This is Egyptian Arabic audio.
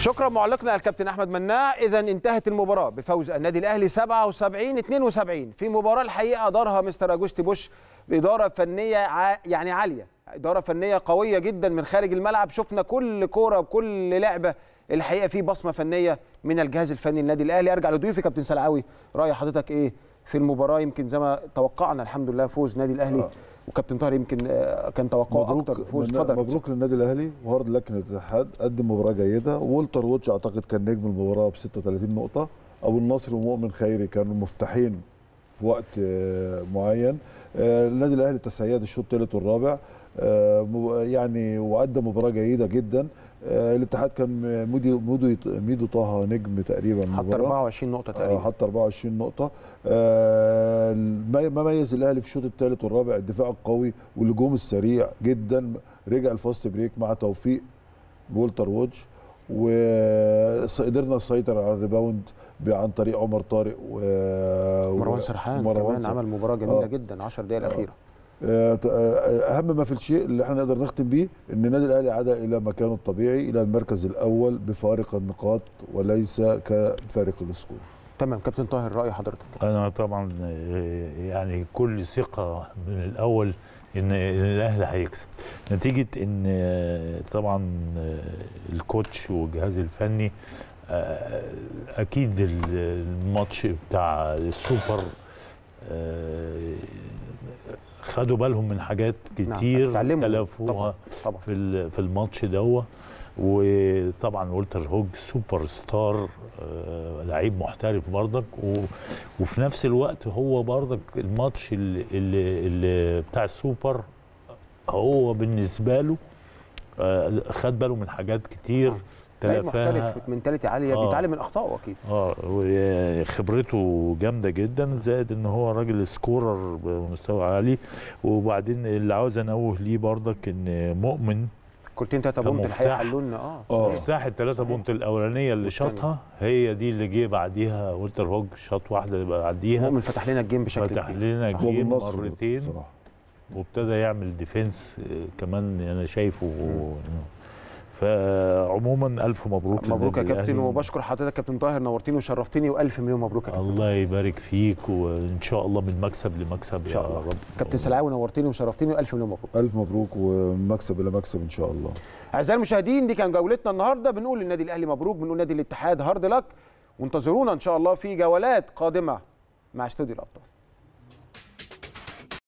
شكرا معلقنا الكابتن احمد مناع اذا انتهت المباراه بفوز النادي الاهلي 77 72 في مباراه الحقيقه ادارها مستر اجوستي بوش باداره فنيه ع... يعني عاليه اداره فنيه قويه جدا من خارج الملعب شفنا كل كوره وكل لعبه الحقيقه في بصمه فنيه من الجهاز الفني للنادي الاهلي ارجع لضيوفي كابتن سلعاوي راي حضرتك ايه في المباراه يمكن زي ما توقعنا الحمد لله فوز النادي الاهلي آه. وكابتن طاهر يمكن آه، كان توقعه مبروك اكتر فوز من- اتفضل مبروك للنادي الاهلي وهارد لك الاتحاد قدم مباراه جيده وولتر ووتش اعتقد كان نجم المباراه ب 36 نقطه ابو النصر ومؤمن خيري كانوا مفتاحين في وقت آه، معين آه، النادي الاهلي تسيد الشوط الثالث والرابع آه، مب- يعني وقدم مباراه جيده جدا آه، الاتحاد كان مودي مودي ميدو طه نجم تقريبا حتى المباراه 24 نقطه آه، تقريبا حتى 24 نقطة آه، ما ما ميز الأهلي في الشوط الثالث والرابع الدفاع القوي والهجوم السريع جدا رجع الفاست بريك مع توفيق بولتر وودج وقدرنا نسيطر على الريباوند ب- عن طريق عمر طارق و مروان و- سرحان ومروان كمان سرحان. عمل مباراه جميله آه. جدا 10 دقائق الاخيره آه، ت- آه، اهم ما في الشيء اللي احنا نقدر نختم بيه ان النادي الاهلي عاد الى مكانه الطبيعي الى المركز الاول بفارق النقاط وليس كفارق السكور تمام كابتن طاهر راي حضرتك انا طبعا آه، يعني كل ثقه من الاول ان إن الاهلي هيكسب نتيجه ان آه، طبعا آه، الكوتش والجهاز الفني آه، اكيد ال- الماتش بتاع السوبر آه، خدوا بالهم من حاجات نعم، كتير اتعلموا. تلافوها طبعا طبعا في ال- في الماتش دوه وطبعا والتر هوج سوبر ستار آه، لعيب محترف برضك و- وفي نفس الوقت هو برضك الماتش اللي, اللي, اللي بتاع السوبر هو بالنسبه له آه، خد باله من حاجات كتير لعيب تلافاها محترف منتاليتي عاليه آه. بيتعلم من اخطائه اكيد اه وخبرته جامده جدا زائد ان هو راجل سكورر بمستوى عالي وبعدين اللي عاوز انوه ليه برضك ان مؤمن كورتين تلاته كان بونت الحقيقه مفتاح. حلوا لنا اه آه. صحيح. مفتاح الثلاثه بونت الاولانيه اللي والتانية. شاطها هي دي اللي جه بعديها والتر هوج شاط واحده اللي بعديها مؤمن فتح لنا الجيم بشكل فتح كبير. لنا صح. الجيم. وأبو النصر مرتين. بصراحة. وابتدى يعمل ديفنس آه، كمان انا شايفه فعموما الف مبروك مبروك يا للنادي كابتن الأهلي. وبشكر حضرتك كابتن طاهر نورتني وشرفتني والف مليون مبروك يا كابتن الله يبارك فيك وان شاء الله من مكسب لمكسب ان شاء يا الله رب كابتن سلعاوي نورتني وشرفتني والف مليون مبروك ألف مبروك ومكسب إلى مكسب إن شاء الله اعزائي المشاهدين دي كان جولتنا النهارده بنقول للنادي الاهلي مبروك بنقول نادي الاتحاد هارد لك وانتظرونا ان شاء الله في جولات قادمه مع استوديو الابطال